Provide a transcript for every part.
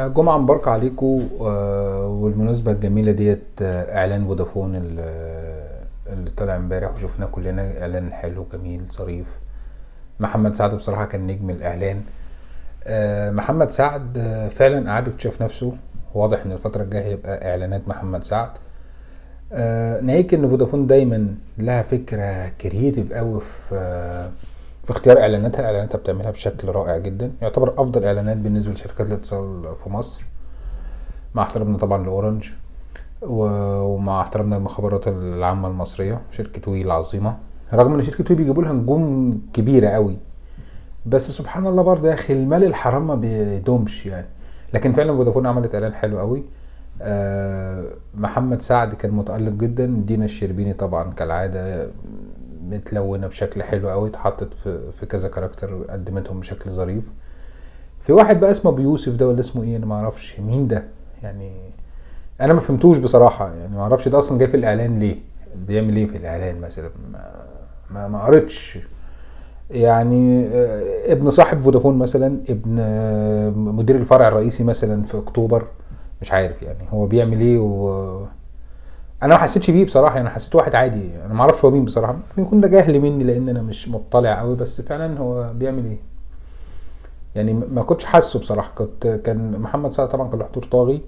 جمعة مباركة عليكم والمناسبة الجميلة ديت آه، إعلان فودافون ال- اللي طلع امبارح وشفناه كلنا إعلان حلو جميل ظريف محمد سعد بصراحة كان نجم الإعلان آه، محمد سعد آه، فعلا قعد اكتشف نفسه واضح إن الفترة الجاية هيبقى إعلانات محمد سعد آه، ناهيك إن فودافون دايما لها فكرة كرييتيف قوي في آه، في اختيار اعلاناتها اعلاناتها بتعملها بشكل رائع جدا يعتبر افضل اعلانات بالنسبه لشركات الاتصال في مصر مع احترامنا طبعا لاورنج و- ومع احترامنا للمخابرات العامه المصريه شركه وي العظيمه رغم ان شركه وي بيجيبوا لها نجوم كبيره قوي بس سبحان الله برضه يا اخي المال الحرام ما بيدومش يعني لكن فعلا فودافون عملت اعلان حلو قوي آه محمد سعد كان متألق جدا دينا الشربيني طبعا كالعادة متلونة بشكل حلو قوي اتحطت في, في كذا كاركتر قدمتهم بشكل ظريف في واحد بقى اسمه ابو يوسف ده ولا اسمه ايه انا ما اعرفش مين ده يعني انا ما فهمتوش بصراحة يعني ما اعرفش ده اصلا جاي في الاعلان ليه بيعمل ايه في الاعلان مثلا ما ما, ما قريتش يعني آه، ابن صاحب فودافون مثلا ابن آه، مدير الفرع الرئيسي مثلا في اكتوبر مش عارف يعني هو بيعمل ايه و انا ما حسيتش بيه بصراحه يعني حسيت واحد عادي انا ما اعرفش هو مين بصراحه ممكن يكون ده جهل مني لان انا مش مطلع قوي بس فعلا هو بيعمل ايه يعني ما ما كنتش حاسه بصراحه كنت كان محمد سعد طبعا كان له حضور طاغي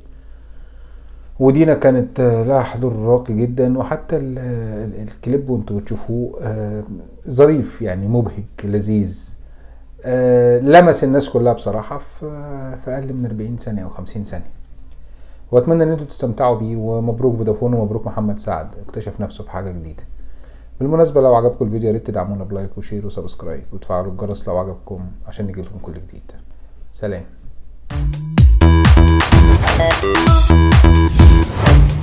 ودينا كانت آه، لها حضور راقي جدا وحتى ال- ال- الكليب وانتوا بتشوفوه آه، ظريف يعني مبهج لذيذ آه، لمس الناس كلها بصراحه في في اقل من 40 ثانيه او 50 ثانيه واتمنى ان انتوا تستمتعوا بيه ومبروك فودافون ومبروك محمد سعد اكتشف نفسه في حاجه جديده بالمناسبه لو عجبكم الفيديو يا ريت تدعمونا بلايك وشير وسبسكرايب وتفعلوا الجرس لو عجبكم عشان يجيلكم كل جديد سلام